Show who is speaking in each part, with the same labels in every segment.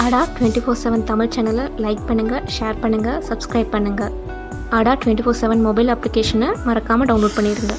Speaker 1: அடா twenty four seven Tamil சேனலை like பண்ணுங்கள் ஷேர் பண்ணுங்கள் சப்ஸ்கிரைப் பண்ணுங்கள் அடா டுவெண்ட்டி ஃபோர் செவன் மொபைல் அப்ளிகேஷனை மறக்காமல் டவுன்லோட் பண்ணிடுங்க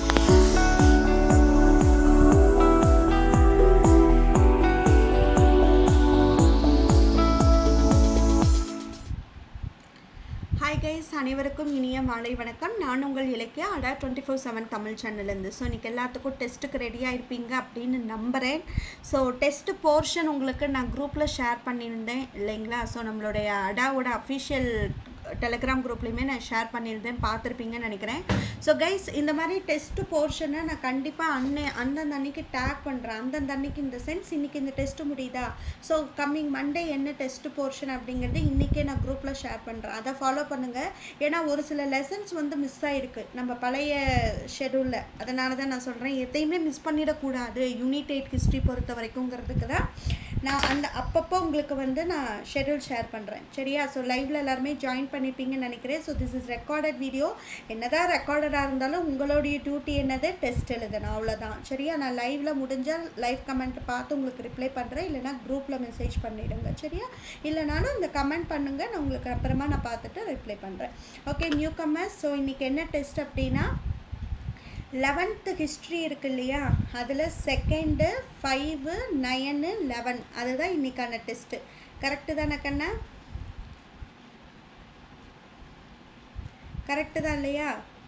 Speaker 2: ஹாய் கைஸ் அனைவருக்கும் இனிய மாலை வணக்கம் நான் உங்கள் Ilakkiya Adda twenty four seven Tamil சேனல்லேருந்து ஸோ இன்றைக்கி எல்லாத்துக்கும் டெஸ்ட்டுக்கு ரெடியாக இருப்பீங்க அப்படின்னு நம்புகிறேன் ஸோ டெஸ்ட் போர்ஷன் உங்களுக்கு நான் குரூப்பில் ஷேர் பண்ணியிருந்தேன் இல்லைங்களா ஸோ நம்மளுடைய அடாவோட அஃபிஷியல் டெலிகிராம் குரூப்லேயுமே நான் ஷேர் பண்ணியிருந்தேன் பார்த்துருப்பீங்கன்னு நினைக்கிறேன் ஸோ கைஸ் இந்த மாதிரி டெஸ்ட் போர்ஷனை நான் கண்டிப்பாக அன்னை அந்தந்த அன்னைக்கு டேக் பண்ணுறேன் அந்தந்த அன்னைக்கு இந்த சென்ஸ் இன்றைக்கி இந்த டெஸ்ட்டு முடியுதா ஸோ கம்மிங் மண்டே என்ன டெஸ்ட் போர்ஷன் அப்படிங்கிறது இன்றைக்கே நான் குரூப்பில் ஷேர் பண்ணுறேன் அதை ஃபாலோ பண்ணுங்கள் ஏன்னா ஒரு சில லெசன்ஸ் வந்து மிஸ் ஆகிருக்கு நம்ம பழைய ஷெடியூலில் அதனால தான் நான் சொல்கிறேன் எதையுமே மிஸ் பண்ணிடக்கூடாது யூனிட் எயிட் ஹிஸ்ட்ரி பொறுத்த வரைக்குங்கிறதுக்கு தான் நான் அந்த அப்பப்போ உங்களுக்கு வந்து நான் ஷெடியூல் ஷேர் பண்ணுறேன் சரியா ஸோ லைவில் எல்லாருமே ஜாயின் பண்ணிப்பீங்கன்னு நினைக்கிறேன் so this is recorded video என்னதான் ரெக்கார்டடாக இருந்தாலும் உங்களுடைய டியூட்டி என்னது டெஸ்ட் எழுதணும் அவ்வளோதான் சரியா நான் லைவில் முடிஞ்சால் லைவ் கமெண்ட் பார்த்து உங்களுக்கு ரிப்ளை பண்ணுறேன் இல்லைனா குரூப்பில் மெசேஜ் பண்ணிவிடுங்க சரியா இல்லைனாலும் இந்த கமெண்ட் பண்ணுங்கள் நான் உங்களுக்கு அப்புறமா நான் பார்த்துட்டு ரிப்ளை பண்ணுறேன் ஓகே நியூ கமர்ஸ் ஸோ இன்றைக்கி என்ன டெஸ்ட் அப்படின்னா லெவன்த்து ஹிஸ்ட்ரி இருக்கு இல்லையா அதில் செகண்டு ஃபைவு நயனு லெவன் அதுதான் இன்னைக்கான டெஸ்ட்டு கரெக்டு தானே கண்ணா கரெக்டு தான் இல்லையா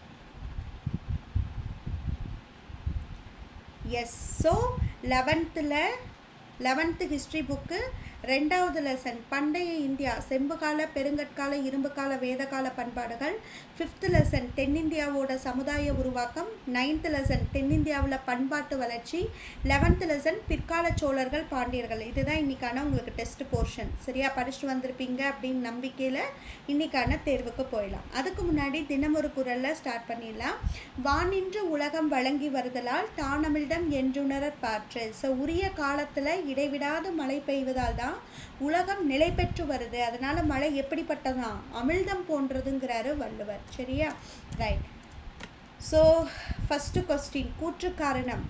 Speaker 2: எஸ் ஸோ லெவன்த்தில் லெவன்த்து ஹிஸ்ட்ரி புக்கு ரெண்டாவது லெசன் பண்டைய இந்தியா செம்புகால பெருங்கற்கால இரும்புகால வேதகால பண்பாடுகள் ஃபிஃப்த் லெசன் தென்னிந்தியாவோட சமுதாய உருவாக்கம் நைன்த் லெசன் தென்னிந்தியாவில் பண்பாட்டு வளர்ச்சி லெவன்த் லெசன் பிற்கால சோழர்கள் பாண்டியர்கள் இதுதான் இன்னைக்கான உங்களுக்கு டெஸ்ட் போர்ஷன் சரியா படிச்சுட்டு வந்திருப்பீங்க அப்படின்னு நம்பிக்கையில் இன்னைக்கான தேர்வுக்கு போயிடலாம் அதுக்கு முன்னாடி தினமொரு குரலில் ஸ்டார்ட் பண்ணிடலாம் வானின்று உலகம் வழங்கி வருதலால் தானமிழ்தம் என்றுணரற் பாற்று ஸோ உரிய காலத்தில் இடைவிடாது மழை பெய்வதால் தான் உலகம் நிலை பெற்று வருது அதனால மழை எப்படிப்பட்டதான் அமிழ்தம் போன்றதுங்கிறாரு வள்ளுவர் சரியா ரைட் ஸோ ஃபஸ்ட்டு கொஸ்டின் கூற்று காரணம்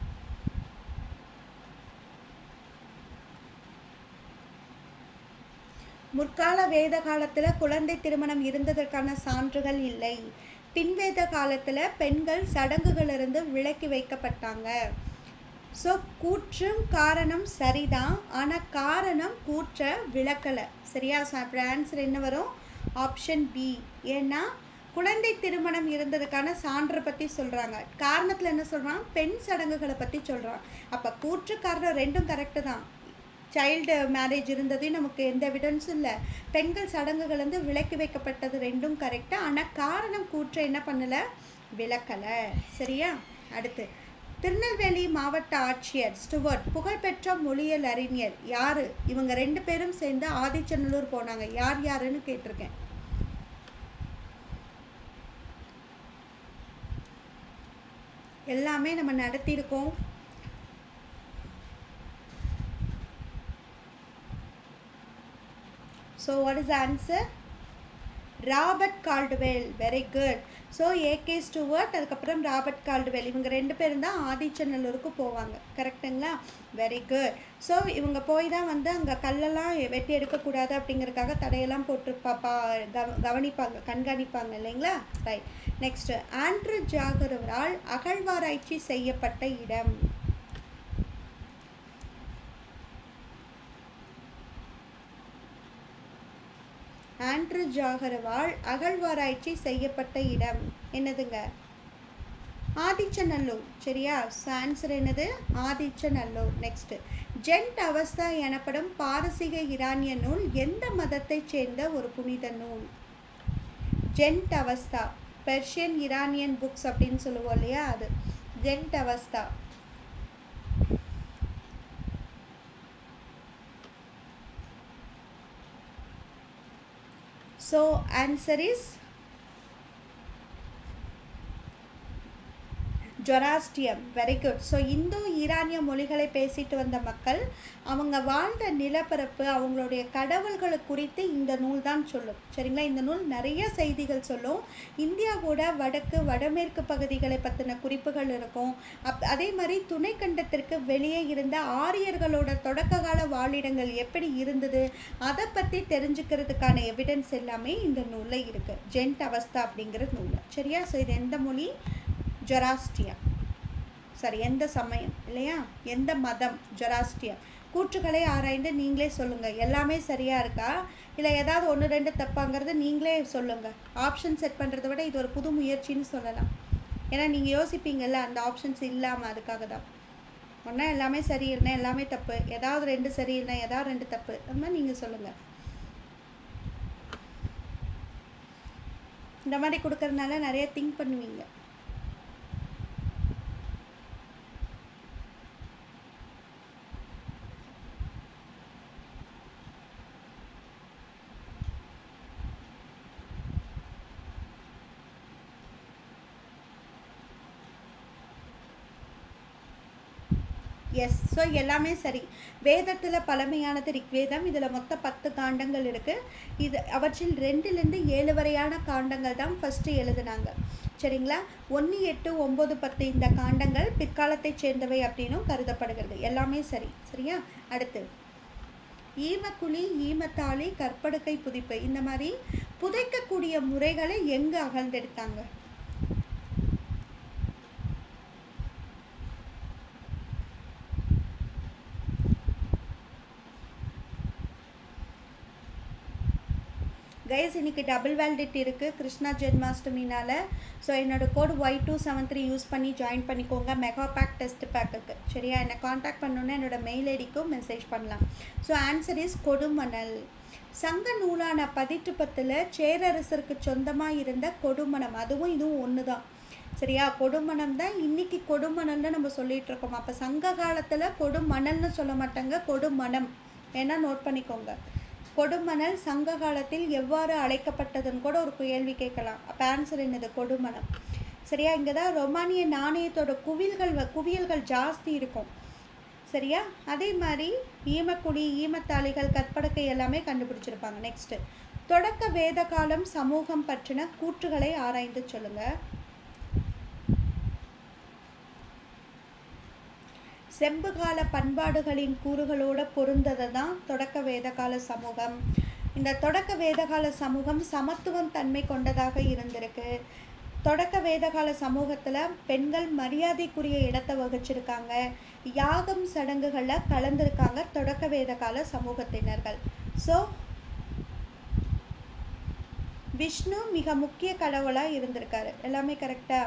Speaker 2: முற்கால வேத காலத்தில் குழந்தை திருமணம் இருந்ததற்கான சான்றுகள் இல்லை பின்வேத காலத்தில் பெண்கள் சடங்குகளிலிருந்து விலக்கி வைக்கப்பட்டாங்க ஸோ கூற்றும் காரணம் சரிதான் ஆனால் காரணம் கூற்ற விளக்கலை சரியா ஸோ அப்படி ஆன்சர் என்ன வரும் ஆப்ஷன் பி ஏன்னா குழந்தை திருமணம் இருந்ததுக்கான சான்றை பற்றி சொல்கிறாங்க காரணத்தில் என்ன சொல்கிறான் பெண் சடங்குகளை பற்றி சொல்கிறான் அப்போ கூற்று காரணம் ரெண்டும் கரெக்டு தான் சைல்டு மேரேஜ் இருந்ததையும் நமக்கு எந்த எவிடன்ஸும் இல்லை பெண்கள் சடங்குகள் வந்து விலக்கி வைக்கப்பட்டது ரெண்டும் கரெக்டு ஆனால் காரணம் கூற்றை என்ன பண்ணலை விளக்கலை சரியா அடுத்து திருநெல்வேலி மாவட்ட ஆட்சியர் ஸ்டுவர்ட் புகழ்பெற்ற மொழியியல் அறிஞர் யார் இவங்க ரெண்டு பேரும் சேர்ந்து ஆதிச்சநல்லூர் போனாங்க யார் யாருன்னு கேட்டிருக்கேன் எல்லாமே நம்ம நடத்தியிருக்கோம் so what is answer Robert Caldwell very good so A K Stuart அதுக்கப்புறம் ராபர்ட் கால்டுவெல் இவங்க ரெண்டு பேரும் தான் ஆதிச்சநல்லூருக்கு போவாங்க கரெக்டுங்களா வெரி குட் ஸோ இவங்க போய் தான் வந்து அங்கே கல்லெல்லாம் வெட்டி எடுக்கக்கூடாது அப்படிங்கிறதுக்காக தடையெல்லாம் போட்டு பாப்பா கவ கவனிப்பாங்க கண்காணிப்பாங்க இல்லைங்களா ரைட் நெக்ஸ்ட்டு ஆண்ட்ரு ஜாகரவரால் அகழ்வாராய்ச்சி செய்யப்பட்ட இடம் ஆண்ட்ரு ஜாகரவால் அகழ்வாராய்ச்சி செய்யப்பட்ட இடம் என்னதுங்க ஆதிச்சநல்லூர் சரியா ஆன்சர் என்னது ஆதிச்சநல்லூர் நெக்ஸ்ட் ஜென்ட் அவஸ்தா எனப்படும் பாரசீக இரானிய நூல் எந்த மதத்தைச் சேர்ந்த ஒரு புனித நூல் Zend Avesta Persian Iranian books அப்படின்னு சொல்லுவோம் இல்லையா அது Zend Avesta So answer is Zoroastrianism very good so Indo ஈரானிய மொழிகளை பேசிட்டு வந்த மக்கள் அவங்க வாழ்ந்த நிலப்பரப்பு அவங்களுடைய கடவுள்களை குறித்து இந்த நூல் தான் சொல்லும் சரிங்களா இந்த நூல் நிறைய செய்திகள் சொல்லும் இந்தியாவோட வடக்கு வடமேற்கு பகுதிகளை பற்றின குறிப்புகள் இருக்கும் அப் அதே மாதிரி துணைக்கண்டத்திற்கு வெளியே இருந்த ஆரியர்களோட தொடக்க கால வாழிடங்கள் எப்படி இருந்தது அதை பற்றி தெரிஞ்சுக்கிறதுக்கான எவிடன்ஸ் எல்லாமே இந்த நூலில் இருக்குது ஜென்ட் அவஸ்தா அப்படிங்கிற நூலில் சரியா ஸோ இது எந்த மொழி ஜொராஸ்டியம் சரி எந்த சமயம் இல்லையா எந்த மதம் ஜொராஸ்டியம் கூற்றுக்களை ஆராய்ந்து நீங்களே சொல்லுங்கள் எல்லாமே சரியாக இருக்கா இல்லை ஏதாவது ஒன்று ரெண்டு தப்பாங்கிறது நீங்களே சொல்லுங்கள் ஆப்ஷன் செட் பண்ணுறதை விட இது ஒரு புது முயற்சின்னு சொல்லலாம் ஏன்னா நீங்கள் யோசிப்பீங்கல்ல அந்த ஆப்ஷன்ஸ் இல்லாமல் அதுக்காக தான் ஒன்றா எல்லாமே சரி இருந்தால் எல்லாமே தப்பு ஏதாவது ரெண்டு சரி இருந்தால் ஏதாவது ரெண்டு தப்பு அந்த மாதிரி நீங்கள் சொல்லுங்கள் இந்த மாதிரி கொடுக்கறதுனால நிறைய திங்க் பண்ணுவீங்க எஸ் ஸோ எல்லாமே சரி வேதத்தில் பழமையானது ரிக்வேதம் இதில் மொத்தம் பத்து காண்டங்கள் இருக்குது இது அவற்றில் ரெண்டுலேருந்து ஏழு வரையான காண்டங்கள் தான் ஃபஸ்ட்டு எழுதுனாங்க சரிங்களா ஒன்று எட்டு ஒம்பது பத்து இந்த காண்டங்கள் பிற்காலத்தைச் சேர்ந்தவை அப்படின்னும் கருதப்படுகிறது எல்லாமே சரி சரியா அடுத்து ஈமக்குழி ஈமத்தாளி கற்படுக்கை புதிப்பு இந்த மாதிரி புதைக்கக்கூடிய முறைகளை எங்கே அகழ்ந்தெடுத்தாங்க கைஸ் இன்னைக்கு டபுள் வேலிடிட்டி இருக்குது கிருஷ்ணா ஜென்மாஷ்டமினால ஸோ என்னோட code Y two seven three use பண்ணி ஜாயின் பண்ணிக்கோங்க மெகா பேக் டெஸ்ட் பேக்குக்கு சரியா என்னை காண்டாக்ட் பண்ணணுன்னா என்னோட மெயில் ஐடிக்கும் மெசேஜ் பண்ணலாம் ஸோ ஆன்சர் இஸ் கொடுமணல் சங்க நூலான பதிட்டு பத்தில் சேரரசருக்கு சொந்தமாக இருந்த கொடுமணம் அதுவும் இதுவும் ஒன்று தான் சரியா கொடுமணம் தான் இன்னைக்கு கொடுமணல்னு நம்ம சொல்லிட்டு இருக்கோம் அப்போ சங்க காலத்தில் கொடுமணல்னு சொல்ல மாட்டாங்க கொடுமணம் வேணா நோட் பண்ணிக்கோங்க கொடுமணல் சங்க காலத்தில் எவ்வாறு அழைக்கப்பட்டதுன்னு கூட ஒரு கேள்வி கேட்கலாம் அப்போ ஆன்சர் என்னது கொடுமணம் சரியா இங்கே தான் ரொமானிய நாணயத்தோட குவியல்கள் வ- குவியல்கள் ஜாஸ்தி இருக்கும் சரியா அதே மாதிரி ஈமக்குடி ஈமத்தாளிகள் கற்படக்கை எல்லாமே கண்டுபிடிச்சிருப்பாங்க நெக்ஸ்ட்டு தொடக்க வேத காலம் சமூகம் பற்றின கூற்றுகளை ஆராய்ந்து சொல்லுங்க செம்புகால பண்பாடுகளின் கூறுகளோட பொருந்ததை தான் தொடக்க வேதகால சமூகம் இந்த தொடக்க வேதகால சமூகம் சமத்துவம் தன்மை கொண்டதாக இருந்திருக்கு தொடக்க வேதகால சமூகத்தில் பெண்கள் மரியாதைக்குரிய இடத்தை வகிச்சிருக்காங்க யாகம் சடங்குகளில் கலந்துருக்காங்க தொடக்க வேதகால சமூகத்தினர்கள் ஸோ விஷ்ணு மிக முக்கிய கடவுளாக இருந்திருக்காரு எல்லாமே கரெக்டாக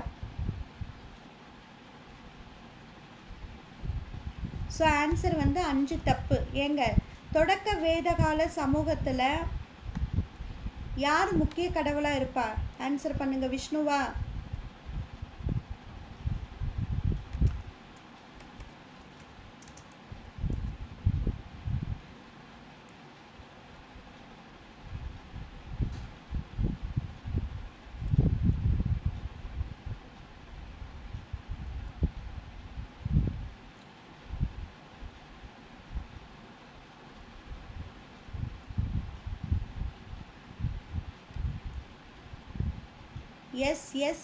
Speaker 2: ஸோ ஆன்சர் வந்து அஞ்சு தப்பு ஏங்க தொடக்க வேதகால சமூகத்தில் யார் முக்கிய கடவுளாக இருப்பா ஆன்சர் பண்ணுங்க விஷ்ணுவா yes yes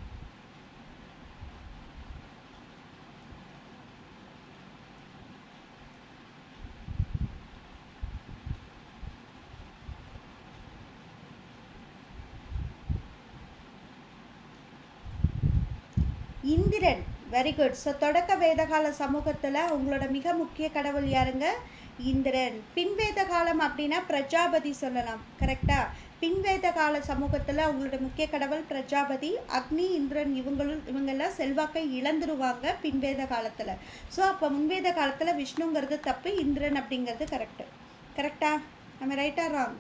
Speaker 2: Indra very good so தொடக்க வேதகால சமூகத்தில் உங்களோட மிக முக்கிய கடவுள் யாருங்க இந்திரன் பின்வேத காலம் அப்படின்னா பிரஜாபதி சொல்லலாம் கரெக்டா பின்வேத கால சமூகத்தில் உங்களோட முக்கிய கடவுள் பிரஜாபதி அக்னி இந்திரன் இவங்களும் இவங்கெல்லாம் செல்வாக்கை இழந்துருவாங்க பின்வேத காலத்தில் ஸோ அப்போ முன்வேத காலத்தில் விஷ்ணுங்கிறது தப்பு இந்திரன் அப்படிங்கிறது கரெக்டு கரெக்டா நம்ம ரைட்டா wrong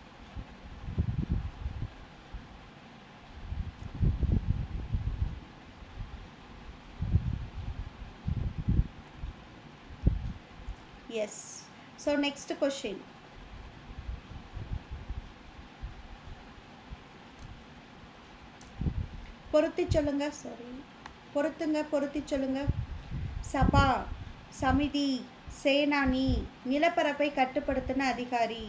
Speaker 2: yes so next question பொருத்தி சொல்லுங்க சாரி பொறுத்துங்க பொருத்தி சொல்லுங்க சபா சமிதி சேனானி நிலப்பரப்பை கட்டுப்படுத்தின அதிகாரி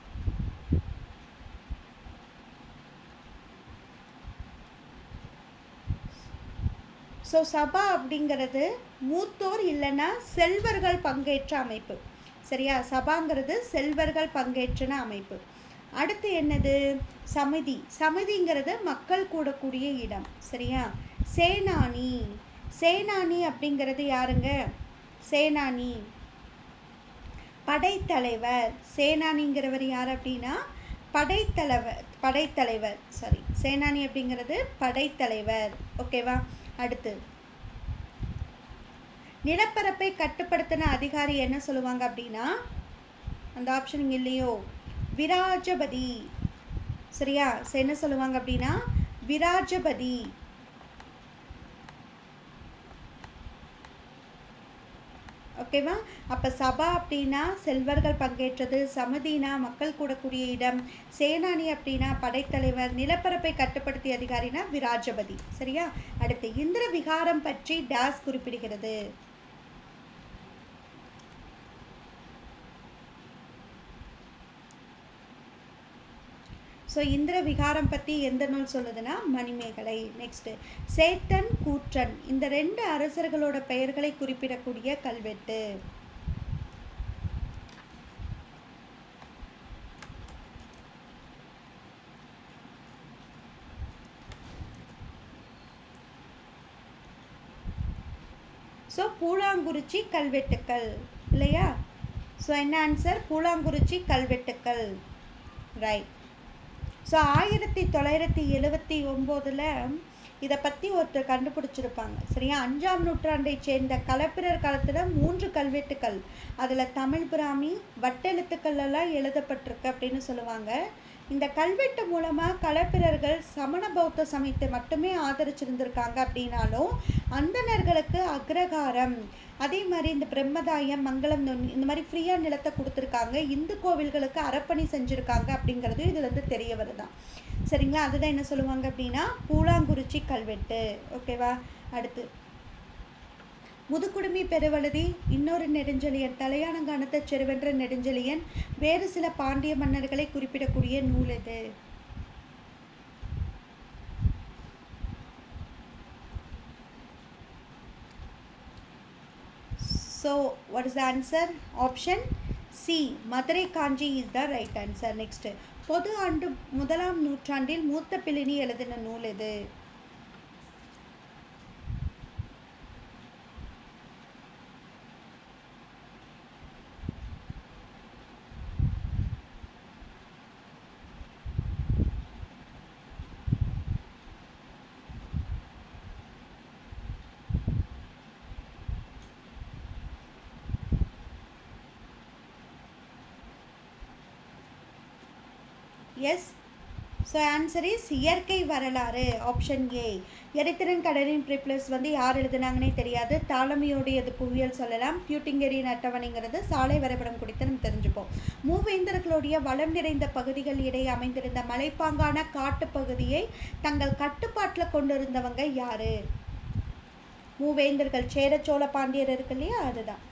Speaker 2: ஸோ சபா அப்படிங்கிறது மூத்தோர் இல்லைன்னா செல்வர்கள் பங்கேற்ற அமைப்பு சரியா சபாங்கிறது செல்வர்கள் பங்கேற்றின அமைப்பு அடுத்து என்னது சமிதி சமிதிங்கிறது மக்கள் கூடக்கூடிய இடம் சரியா சேனானி சேனானி அப்படிங்கிறது யாருங்க சேனானி படைத்தலைவர் சேனானிங்கிறவர் யார் அப்படின்னா படைத்தலைவர் படைத்தலைவர் சாரி சேனானி அப்படிங்கிறது படைத்தலைவர் ஓகேவா அடுத்து நிலப்பரப்பை கட்டுப்படுத்தின அதிகாரி என்ன சொல்லுவாங்க அப்படின்னா அந்த ஆப்ஷன் இங்க இல்லையோ விராஜபதி சரியா So, என்ன சொல்லுவாங்க அப்படின்னா விராஜபதி ஓகேவா அப்போ சபா அப்படின்னா செல்வர்கள் பங்கேற்றது சமிதினா மக்கள் கூடக்கூடிய இடம் சேனானி அப்படின்னா படைத்தலைவர் நிலப்பரப்பை கட்டுப்படுத்திய அதிகாரினா விராஜபதி சரியா அடுத்து இந்திர விகாரம் பற்றி டேஸ் குறிப்பிடுகிறது ஸோ இந்திர விகாரம் பற்றி எந்த நூல் சொல்லுதுன்னா மணிமேகலை நெக்ஸ்ட் சேத்தன் கூற்றன் இந்த ரெண்டு அரசர்களோட பெயர்களை குறிப்பிடக்கூடிய கல்வெட்டு ஸோ பூலாங்குறிச்சி கல்வெட்டுக்கள் இல்லையா ஸோ என்ன ஆன்சர் பூலாங்குறிச்சி கல்வெட்டுக்கள் ரைட் ஸோ ஆயிரத்தி தொள்ளாயிரத்தி எழுவத்தி ஒம்போதில் இதை பற்றி ஒருத்தர் கண்டுபிடிச்சிருப்பாங்க சரியா அஞ்சாம் நூற்றாண்டை சேர்ந்த களப்பிரர் காலத்தில் மூன்று கல்வெட்டுக்கள் அதில் தமிழ் பிராமி வட்டெழுத்துக்கள் எல்லாம் எழுதப்பட்டிருக்கு அப்படின்னு சொல்லுவாங்க இந்த கல்வெட்டு மூலமாக களப்பிரர்கள் சமண பௌத்த சமயத்தை மட்டுமே ஆதரிச்சிருந்திருக்காங்க அப்படின்னாலும் அந்தணர்களுக்கு அக்ரகாரம் அதே மாதிரி இந்த பிரம்மதாயம் மங்களம் நொண்ணி இந்த மாதிரி ஃப்ரீயாக நிலத்தை கொடுத்துருக்காங்க இந்து கோவில்களுக்கு அறப்பணி செஞ்சுருக்காங்க அப்படிங்கிறது இதுலேருந்து தெரிய வருதான் சரிங்களா அதுதான் என்ன சொல்லுவாங்க அப்படின்னா பூலாங்குறிச்சி கல்வெட்டு ஓகேவா அடுத்து முதுகுடுமி பெருவழுதி இன்னொரு நெடுஞ்செழியன் தலையானங்கானத்தை செருவென்ற நெடுஞ்செழியன் வேறு சில பாண்டிய மன்னர்களை குறிப்பிடக்கூடிய நூல் எது So, what is the answer? Option C. Madurai Kanchi is the right answer. Next. பொது ஆண்டு முதலாம் நூற்றாண்டில் மூத்த பிளினி எழுதின நூல் எது எஸ் ஸோ ஆன்சர் இஸ் இயற்கை வரலாறு ஆப்ஷன் ஏ எரித்திரன் கடலின் ப்ரிப்ளஸ் வந்து யார் எழுதுனாங்கன்னே தெரியாது தாளமியோடையது புவியியல் சொல்லலாம் பியூட்டிங்கரியின் அட்டவணைங்கிறது சாலை வரைபடம் குறித்து நம்ம தெரிஞ்சுப்போம் மூவேந்தர்களுடைய வளம் நிறைந்த பகுதிகள் இடையே அமைந்திருந்த மலைப்பாங்கான காட்டுப் பகுதியை தங்கள் கட்டுப்பாட்டில் கொண்டிருந்தவங்க யாரு மூவேந்தர்கள் சேர சோழ பாண்டியர் இருக்கு இல்லையா அதுதான்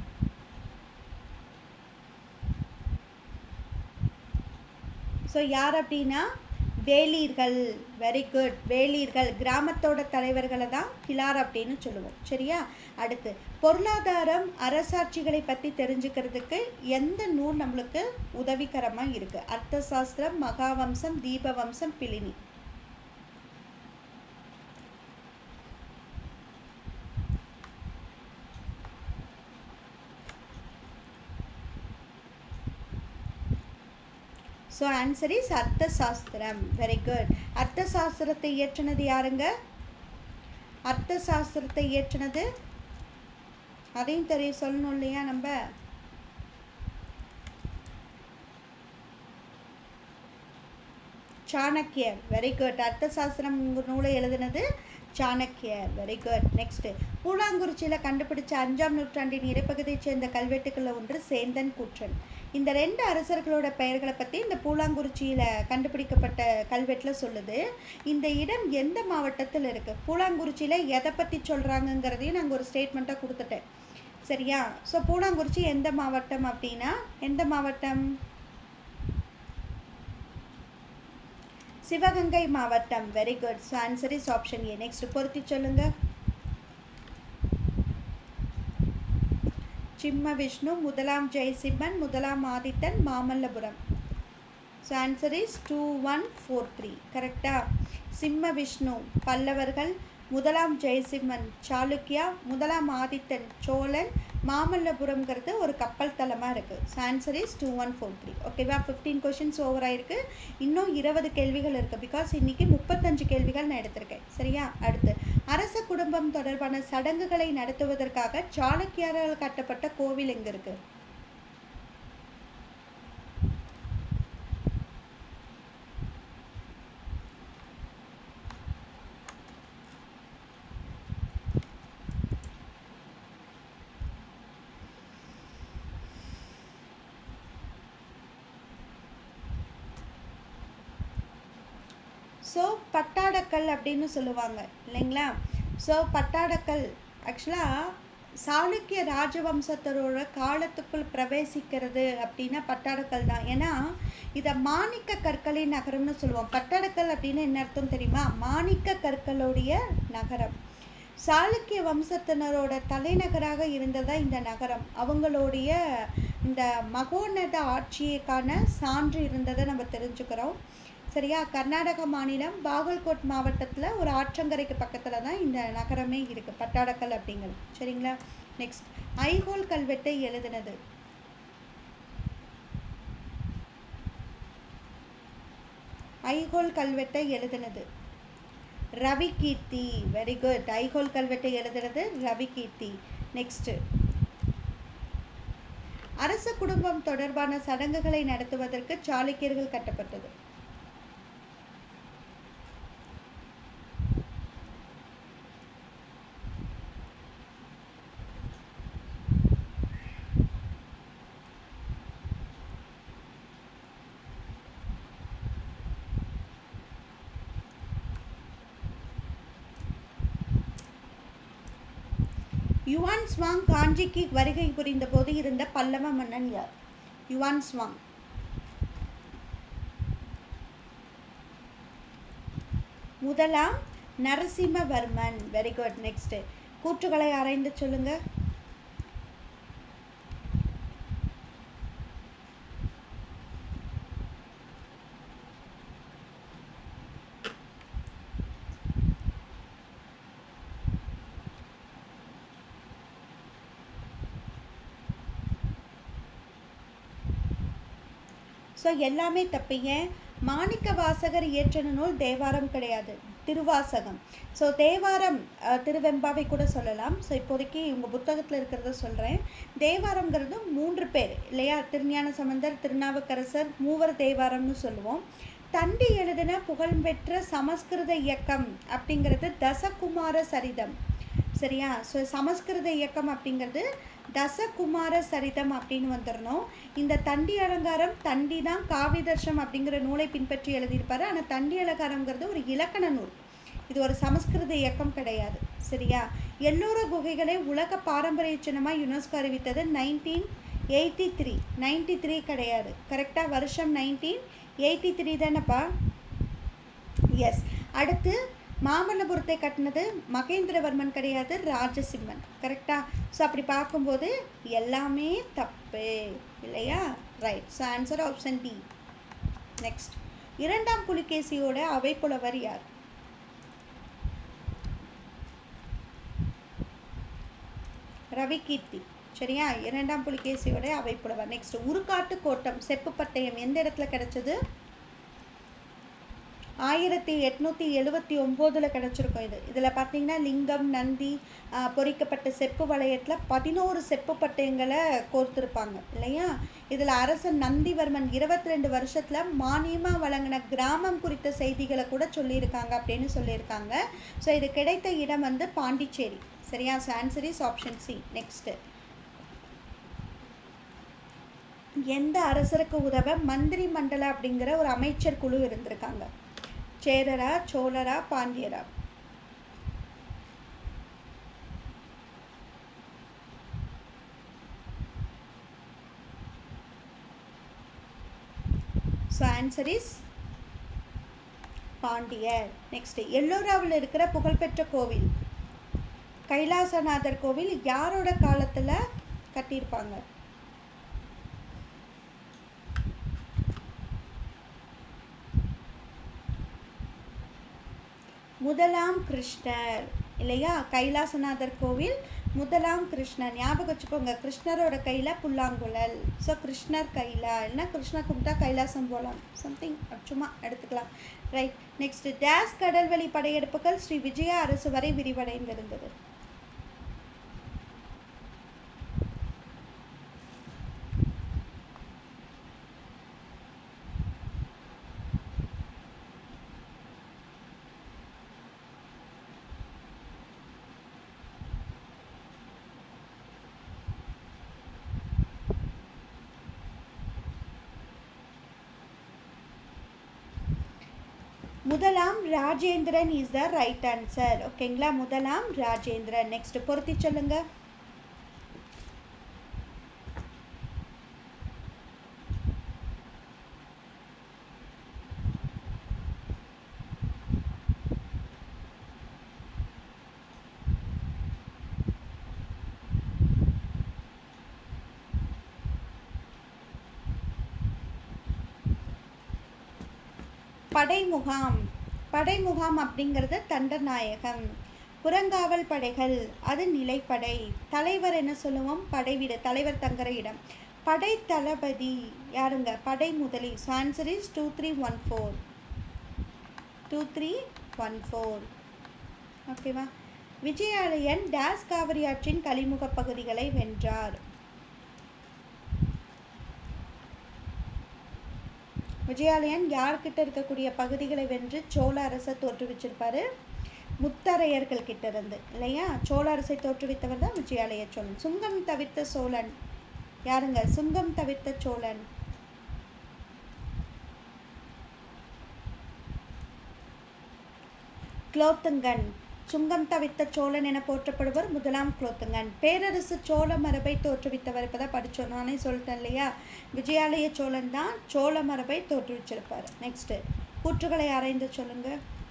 Speaker 2: ஸோ யார் அப்படின்னா வேலீர்கள் வெரி குட் வேலீர்கள் கிராமத்தோட தலைவர்களை தான் கிளார் அப்படின்னு சொல்லுவோம் சரியா அடுத்து பொருளாதாரம் அரசாட்சிகளை பற்றி தெரிஞ்சுக்கிறதுக்கு எந்த நூல் நம்மளுக்கு உதவிகரமாக இருக்குது அர்த்த சாஸ்திரம் மகாவம்சம் Dipavamsa Pliny so answer is Arthashastra very good அர்த்த சாஸ்திரத்தை இயற்றினது யாருங்க அர்த்த சாஸ்திரத்தை இயற்றினது அதையும் தெரிய சொல்லணும் இல்லையா நம்ம சாணக்கியர் வெரி குட் அர்த்த சாஸ்திரம் நூலை எழுதினது சாணக்கியர் வெரி குட் நெக்ஸ்ட் பூலாங்குறிச்சியில் கண்டுபிடிச்ச அஞ்சாம் நூற்றாண்டின் இடைப்பகுதியைச் சேர்ந்த கல்வெட்டுக்களில் ஒன்று சேந்தன் கூற்றன் இந்த ரெண்டு அரசர்களோட பெயர்களை பற்றி இந்த பூலாங்குறிச்சியில் கண்டுபிடிக்கப்பட்ட கல்வெட்டில் சொல்லுது இந்த இடம் எந்த மாவட்டத்தில் இருக்குது பூலாங்குறிச்சியில் எதை பற்றி சொல்கிறாங்கங்கிறதையும் நாங்கள் ஒரு ஸ்டேட்மெண்ட்டாக கொடுத்துட்டேன் சரியா ஸோ பூலாங்குறிச்சி எந்த மாவட்டம் அப்படின்னா எந்த மாவட்டம் சிவகங்கை மாவட்டம் very good so answer is option A next பொருத்தி சொல்லுங்க சிம்ம விஷ்ணு முதலாம் ஜெயசிம்மன் முதலாம் Adithan Mamallapuram so answer is two one four three கரெக்டா சிம்ம விஷ்ணு பல்லவர்கள் முதலாம் ஜெயசிம்மன் சாளுக்கியா முதலாம் ஆதித்தன் சோழன் மாமல்லபுரம்ங்கிறது ஒரு கப்பல் தளமாக இருக்குது so answer is two one four three ஓகேவா ஃபிஃப்டீன் கொஷின்ஸ் ஓவர் ஆயிருக்கு இன்னும் இருபது கேள்விகள் இருக்குது பிகாஸ் இன்றைக்கி முப்பத்தஞ்சு கேள்விகள் நான் எடுத்திருக்கேன் சரியா அடுத்து அரச குடும்பம் தொடர்பான சடங்குகளை நடத்துவதற்காக சாளுக்கியரால் கட்டப்பட்ட கோவில் எங்கே இருக்குது ஸோ பட்டாடக்கல் அப்படின்னு சொல்லுவாங்க இல்லைங்களா ஸோ பட்டாடக்கல் ஆக்சுவலாக சாளுக்கிய ராஜவம்சத்தரோட காலத்துக்குள் பிரவேசிக்கிறது அப்படின்னா பட்டாடக்கல் தான் ஏன்னா இதை மாணிக்க கற்களின் நகரம்னு சொல்லுவோம் பட்டாடக்கல் அப்படின்னு என்ன அர்த்தம் தெரியுமா மாணிக்க கற்களுடைய நகரம் சாளுக்கிய வம்சத்தினரோட தலைநகராக இருந்ததா இந்த நகரம் அவங்களுடைய இந்த மகோன்னத ஆட்சியைக்கான சான்று இருந்ததை நம்ம தெரிஞ்சுக்கிறோம் சரியா கர்நாடக மாநிலம் பாகல்கோட் மாவட்டத்தில் ஒரு ஆற்றங்கரைக்கு பக்கத்தில் தான் இந்த நகரமே இருக்குது பட்டாடக்கல் அப்படிங்கிறது சரிங்களா நெக்ஸ்ட் ஐஹோல் கல்வெட்டை எழுதினது ஐஹோல் கல்வெட்டை எழுதினது Ravikirti very good Aihole கல்வெட்டை எழுதுறது ரவி கீர்த்தி நெக்ஸ்ட் அரச குடும்பம் தொடர்பான சடங்குகளை நடத்துவதற்கு சாளுக்கியர்கள் கட்டப்பட்டது யுவான் ஸ்வாங் காஞ்சிக்கு வருகை புரிந்தபோது இருந்த பல்லவ மன்னன் யார் யுவான் ஸ்வாங் முதலாம் நரசிம்மவர்மன் வெரி குட் நெக்ஸ்ட் கூற்றுகளை ஆராய்ந்து சொல்லுங்க ஸோ எல்லாமே தப்பு ஏன் மாணிக்க வாசகர் இயற்றின நூல் தேவாரம் கிடையாது திருவாசகம் ஸோ தேவாரம் அஹ், திருவெம்பாவை கூட சொல்லலாம் ஸோ இப்போதைக்கு உங்கள் புத்தகத்தில் இருக்கிறத சொல்கிறேன் தேவாரம்ங்கிறது மூன்று பேர் இல்லையா திருஞான சம்பந்தர் திருநாவுக்கரசர் மூவர் தேவாரம்னு சொல்லுவோம் தண்டி எழுதின புகழ்பெற்ற சமஸ்கிருத இயக்கம் அப்படிங்கிறது தசகுமார சரிதம் சரியா ஸோ சமஸ்கிருத இயக்கம் அப்படிங்கிறது தசகுமார சரிதம் அப்படின்னு வந்துடணும் இந்த தண்டி அலங்காரம் தண்டி தான் காவிதர்ஷம் அப்படிங்கிற நூலை பின்பற்றி எழுதியிருப்பாரு ஆனால் தண்டி அலங்காரங்கிறது ஒரு இலக்கண நூல் இது ஒரு சமஸ்கிருத இயக்கம் கிடையாது சரியா எல்லோர குகைகளை உலக பாரம்பரிய சின்னமாக யுனெஸ்கோ அறிவித்தது nineteen eighty three ninety three கிடையாது கரெக்டாக வருஷம் நைன்டீன் எயிட்டி த்ரீ தானேப்பா எஸ் அடுத்து மாமல்லபுரத்தை கட்டினது மகேந்திரவர்மன் கிடையாது ராஜசிம்மன் கரெக்டா ஸோ அப்படி பார்க்கும்போது எல்லாமே தப்பு இல்லையா right so answer option D next இரண்டாம் புலிகேசியோட அவைப்புலவர் யார் ரவி கீர்த்தி சரியா இரண்டாம் புலிகேசியோட அவைப்புலவர் நெக்ஸ்ட் உருக்காட்டு கோட்டம் செப்பு பட்டயம் எந்த இடத்துல கிடைச்சது ஆயிரத்தி எட்நூற்றி எழுபத்தி ஒம்போதில் கிடச்சிருக்கும் இது இதில் பார்த்தீங்கன்னா லிங்கம் நந்தி ஆஹ், பொறிக்கப்பட்ட செப்பு வளையத்தில் பதினோரு செப்பு பட்டயங்களை கோர்த்துருப்பாங்க இல்லையா இதில் அரசன் நந்திவர்மன் இருபத்தி ரெண்டு வருஷத்தில் மானியமாக வழங்கின கிராமம் குறித்த செய்திகளை கூட சொல்லியிருக்காங்க அப்படின்னு சொல்லியிருக்காங்க ஸோ இது கிடைத்த இடம் வந்து பாண்டிச்சேரி சரியா so answer is option C next எந்த அரசருக்கு உதவ மந்திரி மண்டல அப்படிங்கிற ஒரு அமைச்சர் குழு இருந்திருக்காங்க சேரரா சோழரா பாண்டியரா so answer is Pandiyar next எல்லோராவில் இருக்கிற புகழ்பெற்ற கோவில் கைலாசநாதர் கோவில் யாரோட காலத்தில் கட்டியிருப்பாங்க முதலாம் கிருஷ்ணர் இல்லையா கைலாசநாதர் கோவில் முதலாம் கிருஷ்ணர் ஞாபகம் வச்சுக்கோங்க கிருஷ்ணரோட கையில் புல்லாங்குழல் ஸோ கிருஷ்ணர் கையில் இல்லைன்னா கிருஷ்ணர் கும்பிட்டா கைலாசம் போகலாம் சம்திங் சும்மா எடுத்துக்கலாம் ரைட் நெக்ஸ்ட் டேஸ் கடல்வழி படையெடுப்புகள் ஸ்ரீ விஜயா அரசு வரை விரிவடைந்திருந்தது முதலாம் Rajendran is the right answer ஓகேங்களா முதலாம் ராஜேந்திரன் நெக்ஸ்ட் பொருத்தி சொல்லுங்க படைமுகாம் படைமுகாம் அப்படிங்கிறது தண்டநாயகம் புறங்காவல் படைகள் அது நிலைப்படை தலைவர் என்ன சொல்லுவோம் படைவீடு தலைவர் தங்குற இடம் படை தளபதி யாருங்க படை முதலி so answer is two three one four two three one four ஓகேவா விஜயாலயன் டேஸ் காவிரி ஆற்றின் கலிமுக பகுதிகளை வென்றார் விஜயாலயன் யார்கிட்ட இருக்கக்கூடிய பகுதிகளை வென்று சோழ அரசை தோற்றுவிச்சிருப்பாரு முத்தரையர்கள் கிட்ட இருந்து இல்லையா சோழ அரசை தோற்றுவித்தவர் தான் விஜயாலய சோழன் சுங்கம் தவிர்த்த சோழன் யாருங்க சுங்கம் தவிர்த்த சோழன் குலோத்துங்கன் சுங்கம் தவிர்த்த சோழன் என போற்றப்படுவர் முதலாம் குலோத்துங்கன் பேரரசு சோழ மரபை தோற்றுவித்தவர் இப்போ தான் படித்தோம் நானே சொல்லிட்டேன் இல்லையா விஜயாலய சோழன் தான் சோழ மரபை தோற்றுவிச்சிருப்பார் நெக்ஸ்ட்டு கூற்றுகளை ஆராய்ந்து சொல்லுங்க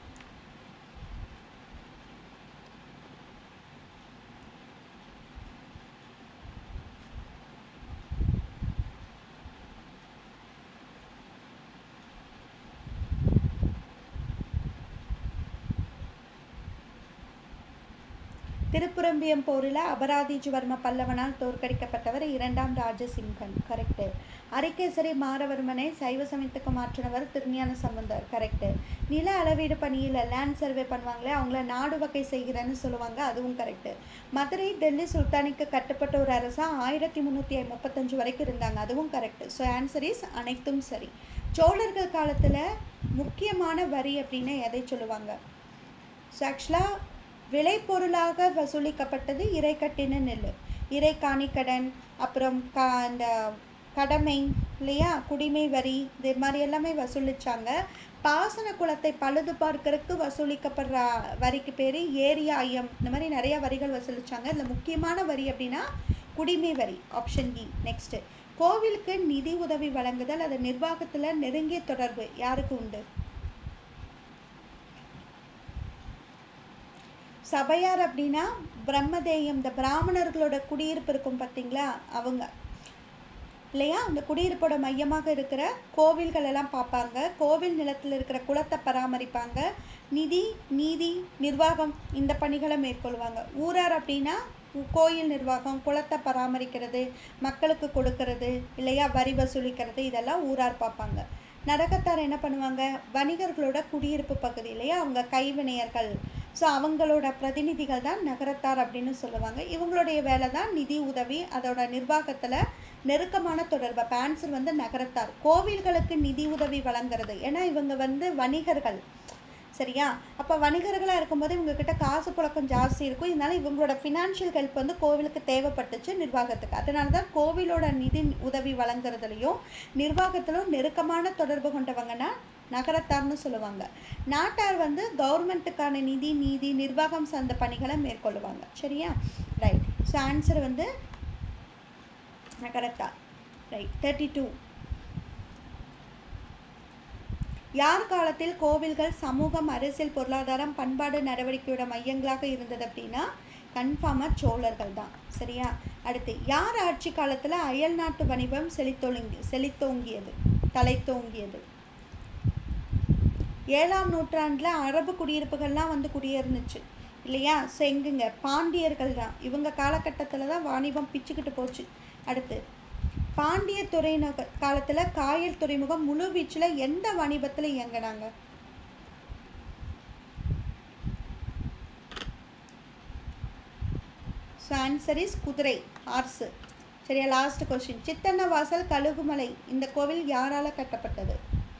Speaker 2: திருப்புரம்பியம் போரில் அபராதிஜிவர்ம பல்லவனால் தோற்கடிக்கப்பட்டவர் இரண்டாம் ராஜசிங்கன் கரெக்டு அரிகேசரி மாரவர்மனை சைவ சமயத்துக்கு மாற்றினவர் திருஞான சம்பந்தர் கரெக்டு நில அளவீடு பணியில் லேண்ட் சர்வே பண்ணுவாங்களே அவங்கள நாடு வகை செய்கிறேன்னு சொல்லுவாங்க அதுவும் கரெக்டு மதுரை டெல்லி சுல்தானிக்கு கட்டுப்பட்ட ஒரு அரசா ஆயிரத்தி முந்நூற்றி முப்பத்தஞ்சு வரைக்கும் இருந்தாங்க அதுவும் கரெக்டு ஸோ ஆன்சர் இஸ் அனைத்தும் சரி சோழர்கள் காலத்தில் முக்கியமான வரி அப்படின்னு எதை சொல்லுவாங்க ஸோ ஆக்சுவலாக விளைபொருளாக வசூலிக்கப்பட்டது இறைக்கட்டின நெல் இறைக்காணிக்கடன் அப்புறம் கா அந்த கடமை இல்லையா குடிமை வரி இது மாதிரி எல்லாமே வசூலிச்சாங்க பாசன குளத்தை பழுது பார்க்கறதுக்கு வசூலிக்கப்படுற வரிக்கு பேர் ஏரியாயம் இந்த மாதிரி நிறைய வரிகள் வசூலிச்சாங்க இதில் முக்கியமான வரி அப்படின்னா குடிமை வரி ஆப்ஷன் இ நெக்ஸ்ட்டு கோவிலுக்கு நிதி உதவி வழங்குதல் அது நிர்வாகத்தில் நெருங்கிய தொடர்பு யாருக்கு உண்டு சபையார் அப்படின்னா பிரம்மதேயம் இந்த பிராமணர்களோட குடியிருப்பு இருக்கும் பார்த்தீங்களா அவங்க இல்லையா அந்த குடியிருப்போட மையமாக இருக்கிற கோவில்கள் எல்லாம் பார்ப்பாங்க கோவில் நிலத்தில் இருக்கிற குளத்தை பராமரிப்பாங்க நிதி நீதி நிர்வாகம் இந்த பணிகளை மேற்கொள்வாங்க ஊரார் அப்படின்னா உ- கோயில் நிர்வாகம் குளத்தை பராமரிக்கிறது மக்களுக்கு கொடுக்கறது இல்லையா வரி வசூலிக்கிறது இதெல்லாம் ஊரார் பார்ப்பாங்க நரகத்தார் என்ன பண்ணுவாங்க வணிகர்களோட குடியிருப்பு பகுதியிலேயே அவங்க கைவினையர்கள் ஸோ அவங்களோட பிரதிநிதிகள் தான் நகரத்தார் அப்படின்னு சொல்லுவாங்க இவங்களுடைய வேலை தான் நிதி உதவி அதோட நிர்வாகத்தில் நெருக்கமான தொடர்பு அப்போ ஆன்சர் வந்து நகரத்தார் கோவில்களுக்கு நிதி உதவி வழங்குறது ஏன்னா இவங்க வந்து வணிகர்கள் சரியா அப்போ வணிகர்களாக இருக்கும்போது இவங்கக்கிட்ட காசு புழக்கம் ஜாஸ்தி இருக்கும் இதனால இவங்களோட ஃபினான்ஷியல் ஹெல்ப் வந்து கோவிலுக்கு தேவைப்பட்டுச்சு நிர்வாகத்துக்கு அதனால தான் கோவிலோட நிதி உதவி வழங்குறதுலையும் நிர்வாகத்திலும் நெருக்கமான தொடர்பு கொண்டவங்கன்னா நகரத்தார்னு சொல்லுவாங்க நாட்டார் வந்து கவர்மெண்ட்டுக்கான நிதி நீதி நிர்வாகம் சார்ந்த பணிகளை மேற்கொள்ளுவாங்க சரியா ரைட் ஸோ ஆன்சர் வந்து நகரத்தார் ரைட் தேர்ட்டி டூ யார் காலத்தில் கோவில்கள் சமூகம் அரசியல் பொருளாதாரம் பண்பாடு நடவடிக்கையோட மையங்களாக இருந்தது அப்படின்னா கன்ஃபார்மாக சோழர்கள் தான் சரியா அடுத்து யார் ஆட்சி காலத்தில் அயல் நாட்டு வணிகம் செழித்தொழுங்கி செழித்தோங்கியது தலைத்தோங்கியது ஏழாம் நூற்றாண்டில் அரபு குடியிருப்புகள்லாம் வந்து குடியேறுனுச்சு இல்லையா ஸோ எங்குங்க பாண்டியர்கள் தான் இவங்க காலகட்டத்தில் தான் வாணிபம் பிச்சுக்கிட்டு போச்சு அடுத்து பாண்டிய துறைமுக காலத்தில் காயல் துறைமுகம் முழு வீச்சில் எந்த வணிபத்தில் இயங்கினாங்க ஸோ ஆன்சர் இஸ் குதிரை ஹார்ஸு சரியா last question Sittanavasal Kalugumalai இந்த கோவில் யாரால கட்டப்பட்டது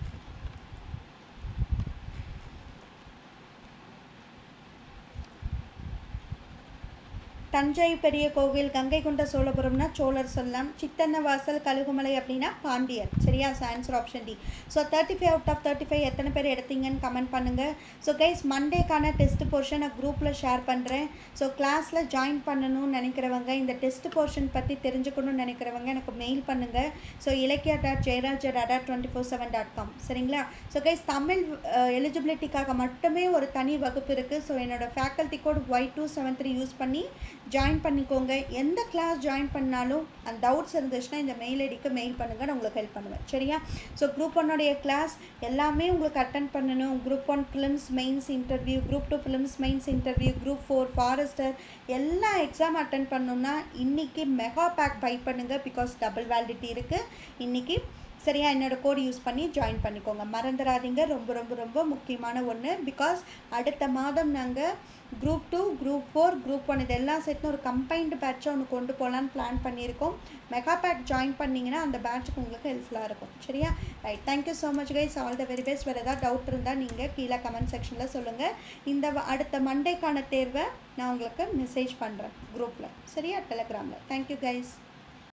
Speaker 2: தஞ்சை பெரிய கோவில் கங்கை கொண்ட சோழபுரம்னா சோழர் சொல்லலாம் சித்தன்ன வாசல் கழுகுமலை அப்படின்னா பாண்டியர் சரியா so answer option D so thirty five out of thirty five எத்தனை பேர் எடுத்தீங்கன்னு கமெண்ட் பண்ணுங்கள் ஸோ கைஸ் மண்டேக்கான டெஸ்ட் போர்ஷன் நான் குரூப்பில் ஷேர் பண்ணுறேன் ஸோ கிளாஸில் ஜாயின் பண்ணணும்னு நினைக்கிறவங்க இந்த டெஸ்ட் போர்ஷன் பற்றி தெரிஞ்சுக்கணும்னு நினைக்கிறவங்க எனக்கு மெயில் பண்ணுங்கள் so Ilakkiya dot Jayaraj dot twenty four seven dot com சரிங்களா ஸோ கைஸ் தமிழ் எலிஜிபிலிட்டிக்காக மட்டுமே ஒரு தனி வகுப்பு இருக்குது ஸோ என்னோட faculty code Y two seven three use பண்ணி ஜாயின் பண்ணிக்கோங்க எந்த கிளாஸ் ஜாயின் பண்ணாலும் அந்த டவுட்ஸ் இருந்துச்சுன்னா இந்த மெயில் ஐடிக்கு மெயில் பண்ணுங்கள் நான் உங்களுக்கு ஹெல்ப் பண்ணுவேன் சரியா ஸோ குரூப் ஒன்னுடைய கிளாஸ் எல்லாமே உங்களுக்கு அட்டன் பண்ணணும் group one prelims mains interview group two prelims mains interview group four forester எல்லா எக்ஸாம் அட்டன் பண்ணணும்னா இன்றைக்கி மெகா பேக் பை பண்ணுங்கள் பிகாஸ் டபுள் வேலிடிட்டி இருக்குது இன்றைக்கி சரியா என்னோட கோட் யூஸ் பண்ணி ஜாயின் பண்ணிக்கோங்க மறந்துடாதீங்க ரொம்ப ரொம்ப ரொம்ப முக்கியமான ஒன்று பிகாஸ் அடுத்த மாதம் நாங்கள் group two group four group one இதெல்லாம் சேர்த்து ஒரு கம்பைன்டு பேட்சை ஒன்று கொண்டு போகலான்னு பிளான் பண்ணியிருக்கோம் மெகா பேக் ஜாயின் பண்ணிங்கன்னா அந்த பேட்சுக்கு உங்களுக்கு ஹெல்ப்ஃபுல்லாக இருக்கும் சரியா right thank you so much guys all the very best வேறு ஏதாவது டவுட் இருந்தால் நீங்கள் கீழே கமெண்ட் செக்ஷனில் சொல்லுங்கள் இந்த வ- அடுத்த மண்டேக்கான தேர்வை நான் உங்களுக்கு மெசேஜ் பண்ணுறேன் குரூப்பில் சரியா டெலகிராமில் தேங்க்யூ கைஸ்